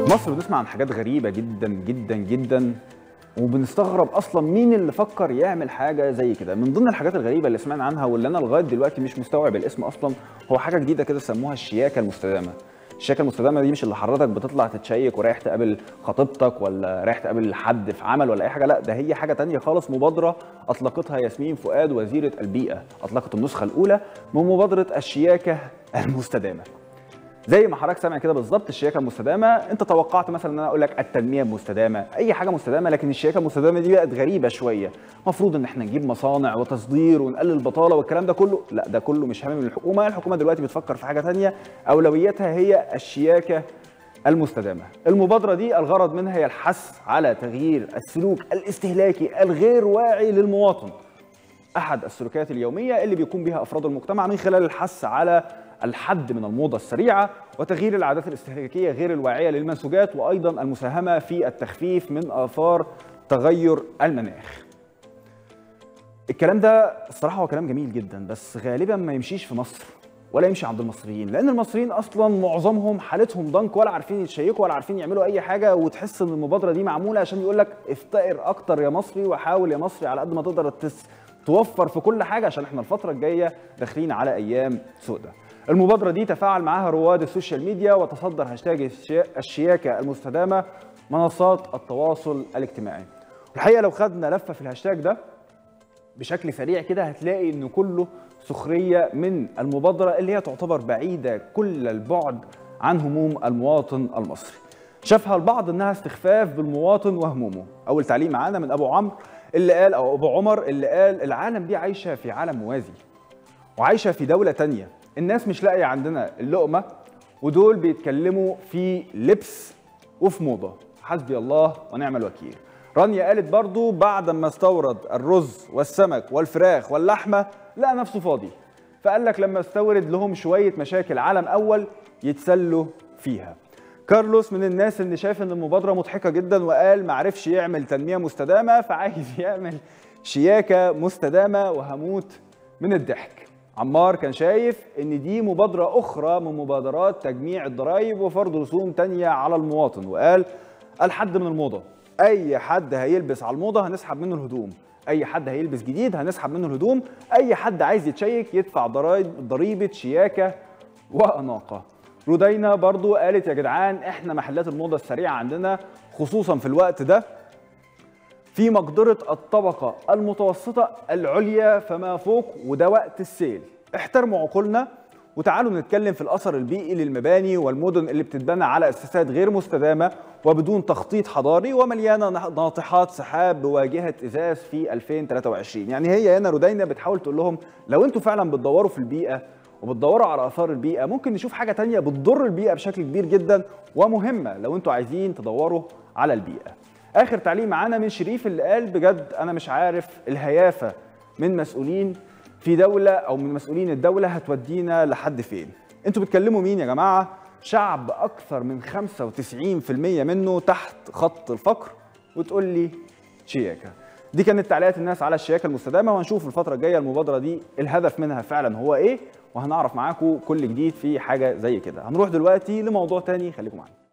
مصر بنسمع عن حاجات غريبة جدا جدا جدا وبنستغرب اصلا مين اللي فكر يعمل حاجه زي كده من ضمن الحاجات الغريبه اللي سمعنا عنها واللي انا لغايه دلوقتي مش مستوعب الاسم اصلا هو حاجه جديده كده سموها الشياكه المستدامه الشياكه المستدامه دي مش اللي حضرتك بتطلع تتشيك ورايح تقابل خطيبتك ولا رايح تقابل حد في عمل ولا اي حاجه لا ده هي حاجه تانية خالص مبادره اطلقتها ياسمين فؤاد وزيره البيئه اطلقت النسخه الاولى من مبادره الشياكه المستدامه زي ما حضرتك سامع كده بالظبط الشياكه المستدامه انت توقعت مثلا ان انا اقول لك التنميه المستدامه اي حاجه مستدامه لكن الشياكه المستدامه دي بقت غريبه شويه المفروض ان احنا نجيب مصانع وتصدير ونقلل البطاله والكلام ده كله لا ده كله مش هامم الحكومه الحكومه دلوقتي بتفكر في حاجه ثانيه اولوياتها هي الشياكه المستدامه المبادره دي الغرض منها هي الحث على تغيير السلوك الاستهلاكي الغير واعي للمواطن احد السلوكيات اليوميه اللي بيقوم بها افراد المجتمع من خلال الحث على الحد من الموضه السريعه وتغيير العادات الاستهلاكيه غير الواعيه للمنسوجات وايضا المساهمه في التخفيف من اثار تغير المناخ. الكلام ده الصراحه هو كلام جميل جدا بس غالبا ما يمشيش في مصر ولا يمشي عند المصريين لان المصريين اصلا معظمهم حالتهم ضنك ولا عارفين يتشيكوا ولا عارفين يعملوا اي حاجه وتحس ان المبادره دي معموله عشان يقول لك افتقر اكتر يا مصري وحاول يا مصري على قد ما تقدر تس توفر في كل حاجه عشان احنا الفتره الجايه داخلين على ايام سوداء. المبادره دي تفاعل معاها رواد السوشيال ميديا وتصدر هاشتاج الشياكه المستدامه منصات التواصل الاجتماعي. الحقيقه لو خدنا لفه في الهاشتاج ده بشكل سريع كده هتلاقي ان كله سخريه من المبادره اللي هي تعتبر بعيده كل البعد عن هموم المواطن المصري. شافها البعض انها استخفاف بالمواطن وهمومه. اول تعليق معانا من ابو عمرو اللي قال او ابو عمر اللي قال العالم دي عايشه في عالم موازي وعايشه في دوله تانية الناس مش لاقيه عندنا اللقمه ودول بيتكلموا في لبس وفي موضه حسبي الله ونعم الوكيل رانيا قالت برضو بعد ما استورد الرز والسمك والفراخ واللحمه لقى نفسه فاضي فقال لك لما استورد لهم شويه مشاكل عالم اول يتسلوا فيها كارلوس من الناس اللي شايف ان المبادره مضحكه جدا وقال ما عرفش يعمل تنميه مستدامه فعايز يعمل شياكه مستدامه وهموت من الضحك عمار كان شايف ان دي مبادره اخرى من مبادرات تجميع الضرائب وفرض رسوم تانية على المواطن وقال الحد من الموضه اي حد هيلبس على الموضه هنسحب منه الهدوم اي حد هيلبس جديد هنسحب منه الهدوم اي حد عايز يتشيك يدفع ضرائب ضريبه شياكه واناقه رودينا برضو قالت يا جدعان احنا محلات الموضه السريعه عندنا خصوصا في الوقت ده في مقدره الطبقه المتوسطه العليا فما فوق وده وقت السيل احترموا عقولنا وتعالوا نتكلم في الاثر البيئي للمباني والمدن اللي بتتبنى على اساسات غير مستدامه وبدون تخطيط حضاري ومليانه ناطحات سحاب بواجهه ازاز في 2023 يعني هي هنا رودينا بتحاول تقول لهم لو انتوا فعلا بتدوروا في البيئه وبتدوروا على اثار البيئه ممكن نشوف حاجه تانية بتضر البيئه بشكل كبير جدا ومهمه لو انتوا عايزين تدوروا على البيئه اخر تعليق معانا من شريف اللي قال بجد انا مش عارف الهيافه من مسؤولين في دوله او من مسؤولين الدوله هتودينا لحد فين انتوا بتكلموا مين يا جماعه شعب اكثر من 95% منه تحت خط الفقر وتقول لي شياكه دي كانت تعليقات الناس على الشياكه المستدامه وهنشوف الفتره الجايه المبادره دي الهدف منها فعلا هو ايه وهنعرف معاكم كل جديد في حاجه زي كده هنروح دلوقتي لموضوع تاني خليكم معانا